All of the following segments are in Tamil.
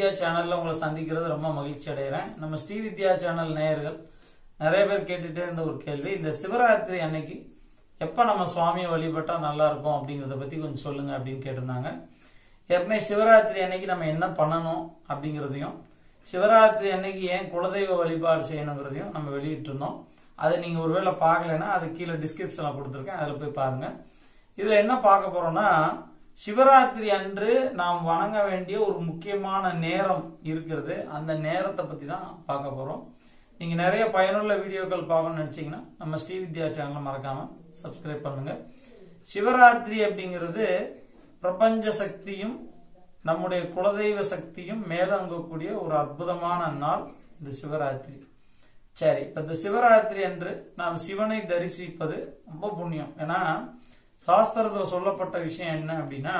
சேனல்ல உங்களை சந்திக்கிறது ரொம்ப மகிழ்ச்சி அடைகிறேன் நம்ம ஸ்ரீவித்யா சேனல் நேயர்கள் நிறைய பேர் கேட்டுட்டே இருந்த ஒரு கேள்வி இந்த சிவராத்திரி அன்னைக்கு எப்ப நம்ம சுவாமியை வழிபட்டா நல்லா இருக்கும் அப்படிங்கறத பத்தி கொஞ்சம் சொல்லுங்க அப்படின்னு கேட்டிருந்தாங்க ஏற்கனவே சிவராத்திரி அன்னைக்கு நம்ம என்ன பண்ணணும் அப்படிங்கறதையும் சிவராத்திரி அன்னைக்கு ஏன் குலதெய்வ வழிபாடு செய்யணுங்கிறதையும் நம்ம வெளியிட்டு இருந்தோம் அதை நீங்க ஒருவேளை பார்க்கலைன்னா அது கீழே டிஸ்கிரிப்ஷன்ல கொடுத்துருக்கேன் அதுல போய் பாருங்க இதுல என்ன பார்க்க போறோம்னா சிவராத்திரி அன்று நாம் வணங்க வேண்டிய ஒரு முக்கியமான நேரம் இருக்கிறது அந்த நேரத்தை பத்தி தான் பார்க்க போறோம் நீங்க நிறைய பயனுள்ள வீடியோக்கள் பார்க்கணும்னு நினைச்சீங்கன்னா நம்ம ஸ்ரீவித்யா சேனலை மறக்காம சப்ஸ்கிரைப் பண்ணுங்க சிவராத்திரி அப்படிங்கிறது பிரபஞ்ச சக்தியும் நம்முடைய குலதெய்வ சக்தியும் மேலோங்கக்கூடிய ஒரு அற்புதமான நாள் இந்த சிவராத்திரி சரி இப்ப இந்த சிவராத்திரி அன்று நாம் சிவனை தரிசிப்பது ரொம்ப புண்ணியம் ஏன்னா சாஸ்திரத்துல சொல்லப்பட்ட விஷயம் என்ன அப்படின்னா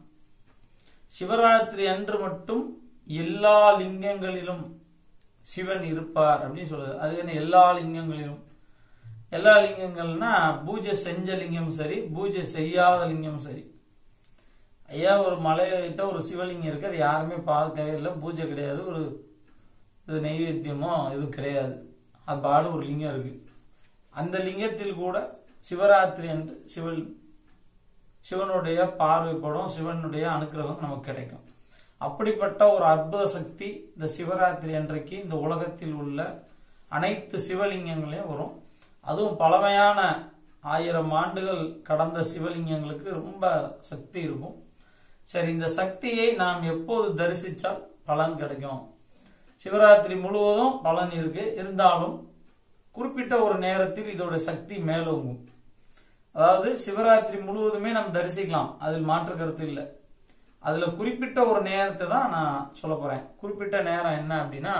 சிவராத்திரி அன்று மட்டும் எல்லா லிங்கங்களிலும் சிவன் இருப்பார் அப்படின்னு சொல்லுது அது என்ன எல்லா லிங்கங்களிலும் எல்லா லிங்கங்கள்னா பூஜை செஞ்ச லிங்கம் சரி பூஜை செய்யாத லிங்கம் சரி ஐயா ஒரு மலையிட்ட ஒரு சிவலிங்கம் இருக்கு அது யாருமே பார்க்கவே இல்லை பூஜை கிடையாது ஒரு இது நெய்வேத்தியமோ எதுவும் கிடையாது அது பாடு ஒரு லிங்கம் இருக்கு அந்த லிங்கத்தில் கூட சிவராத்திரி அன்று சிவன் சிவனுடைய பார்வைப்படும் சிவனுடைய அனுக்கிரகம் நமக்கு கிடைக்கும் அப்படிப்பட்ட ஒரு அற்புத சக்தி இந்த சிவராத்திரி அன்றைக்கு இந்த உலகத்தில் உள்ள அனைத்து சிவலிங்கங்களையும் வரும் அதுவும் பழமையான ஆயிரம் ஆண்டுகள் கடந்த சிவலிங்கங்களுக்கு ரொம்ப சக்தி இருக்கும் சரி இந்த சக்தியை நாம் எப்போது தரிசித்தால் பலன் கிடைக்கும் சிவராத்திரி முழுவதும் பலன் இருக்கு இருந்தாலும் குறிப்பிட்ட ஒரு நேரத்தில் இதோட சக்தி மேலோங்கும் அதாவது சிவராத்திரி முழுவதுமே நம்ம தரிசிக்கலாம் அதில் மாற்று கருத்து இல்லை அதுல குறிப்பிட்ட ஒரு நேரத்தை தான் நான் சொல்ல போறேன் குறிப்பிட்ட நேரம் என்ன அப்படின்னா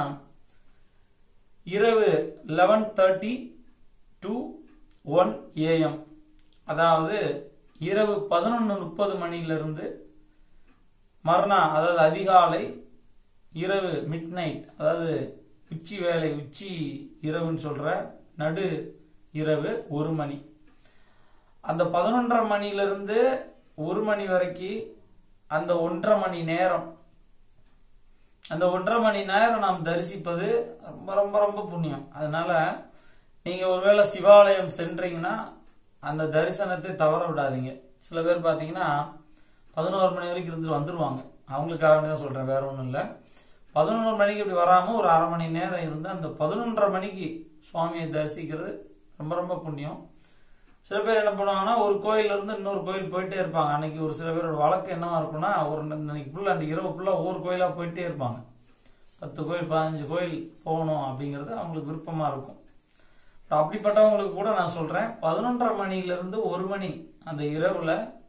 இரவு eleven thirty to one AM அதாவது இரவு பதினொன்று முப்பது மணியிலிருந்து மறுநாள் அதாவது அதிகாலை இரவு மிட் நைட் அதாவது உச்சி வேலை உச்சி இரவுன்னு சொல்ற நடு இரவு ஒரு மணி அந்த பதினொன்றரை மணியிலிருந்து ஒரு மணி வரைக்கும் அந்த ஒன்றரை மணி நேரம் அந்த ஒன்றரை மணி நேரம் நாம் தரிசிப்பது ரொம்ப ரொம்ப ரொம்ப புண்ணியம் அதனால நீங்க ஒருவேளை சிவாலயம் சென்றீங்கன்னா அந்த தரிசனத்தை தவற விடாதீங்க சில பேர் பாத்தீங்கன்னா பதினோரு மணி வரைக்கும் இருந்து வந்துருவாங்க அவங்களுக்காக தான் சொல்றேன் வேற ஒன்றும் இல்லை பதினொன்று மணிக்கு இப்படி வராம ஒரு அரை மணி நேரம் இருந்து அந்த பதினொன்றரை மணிக்கு சுவாமியை தரிசிக்கிறது ரொம்ப ரொம்ப புண்ணியம் சில பேர் என்ன பண்ணுவாங்கன்னா ஒரு கோயில்ல இருந்து இன்னொரு கோயில் போயிட்டே இருப்பாங்க அன்னைக்கு ஒரு சில பேரோட வழக்கு என்னவா இருக்கும்னா ஒரு இன்னைக்கு ஃபுல்லா அந்த இரவு ஃபுல்லா ஒவ்வொரு கோயிலா போயிட்டே இருப்பாங்க பத்து கோயில் பதினஞ்சு கோயில் போகணும் அப்படிங்கிறது அவங்களுக்கு விருப்பமா இருக்கும் அப்படிப்பட்டவங்களுக்கு கூட நான் சொல்றேன் பதினொன்றரை மணில இருந்து ஒரு மணி அந்த இரவுல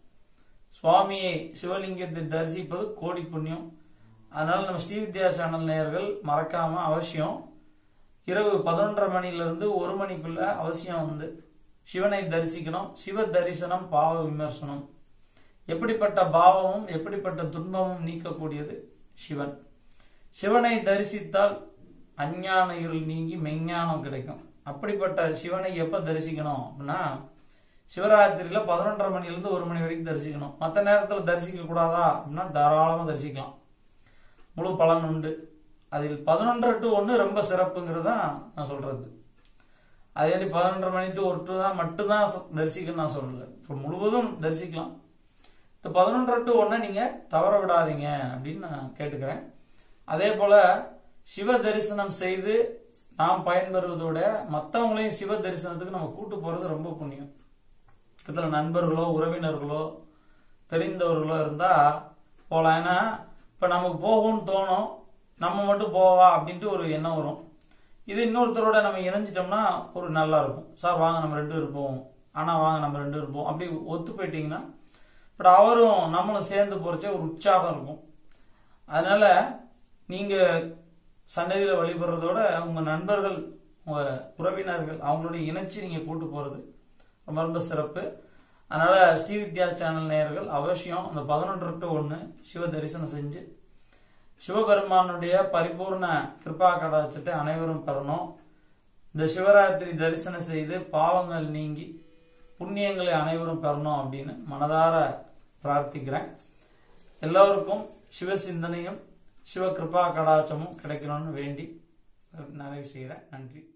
சுவாமியை சிவலிங்கத்தை தரிசிப்பது கோடி புண்ணியம் அதனால நம்ம ஸ்ரீவித்யா சேனல் நேயர்கள் மறக்காம அவசியம் இரவு பதினொன்றரை மணில இருந்து ஒரு மணிக்குள்ள அவசியம் வந்து சிவனை தரிசிக்கணும் சிவ தரிசனம் பாவ விமர்சனம் எப்படிப்பட்ட பாவமும் எப்படிப்பட்ட துன்பமும் நீக்கக்கூடியது சிவன் சிவனை தரிசித்தால் அஞ்ஞான இருள் நீங்கி மெஞ்ஞானம் கிடைக்கும் அப்படிப்பட்ட சிவனை எப்ப தரிசிக்கணும் அப்படின்னா சிவராத்திரியில பதினொன்றரை மணில இருந்து ஒரு மணி வரைக்கும் தரிசிக்கணும் மற்ற நேரத்துல தரிசிக்க கூடாதா அப்படின்னா தாராளமா தரிசிக்கலாம் முழு பலன் உண்டு அதில் பதினொன்று டு ஒன்று ரொம்ப சிறப்புங்கிறது தான் நான் சொல்றது அதே மாதிரி பதினொன்றரை மணி டு ஒரு டூ தான் மட்டும்தான் தரிசிக்கணும் நான் சொல்லல இப்போ முழுவதும் தரிசிக்கலாம் இந்த பதினொன்றரை டு ஒன்றை நீங்க தவற விடாதீங்க அப்படின்னு நான் கேட்டுக்கிறேன் அதே போல சிவ தரிசனம் செய்து நாம் பயன்பெறுவதோட மற்றவங்களையும் சிவ தரிசனத்துக்கு நம்ம கூட்டு போறது ரொம்ப புண்ணியம் இதில் நண்பர்களோ உறவினர்களோ தெரிந்தவர்களோ இருந்தா போகலாம் ஏன்னா இப்போ நமக்கு போகும்னு தோணும் நம்ம மட்டும் போவா அப்படின்ட்டு ஒரு எண்ணம் வரும் இது இன்னொருத்தரோட நம்ம இணைஞ்சிட்டோம்னா ஒரு நல்லா இருக்கும் சார் வாங்க நம்ம ரெண்டு இருப்போம் ஆனா வாங்க நம்ம ரெண்டு இருப்போம் அப்படி ஒத்து போயிட்டீங்கன்னா பட் அவரும் நம்மளும் சேர்ந்து போறச்சே ஒரு உற்சாகம் இருக்கும் அதனால நீங்க சன்னதியில வழிபடுறதோட உங்க நண்பர்கள் உங்க உறவினர்கள் அவங்களோட இணைச்சு நீங்க கூட்டு போறது ரொம்ப ரொம்ப சிறப்பு அதனால ஸ்ரீவித்யா சேனல் நேயர்கள் அவசியம் அந்த பதினொன்று டு ஒன்று சிவ தரிசனம் செஞ்சு சிவபெருமானுடைய பரிபூர்ண கிருபா கடாட்சத்தை அனைவரும் பெறணும் இந்த சிவராத்திரி தரிசனம் செய்து பாவங்கள் நீங்கி புண்ணியங்களை அனைவரும் பெறணும் அப்படின்னு மனதார பிரார்த்திக்கிறேன் எல்லோருக்கும் சிவ சிந்தனையும் சிவகிருபா கடாச்சமும் கிடைக்கணும்னு வேண்டி நிறைவு செய்கிறேன் நன்றி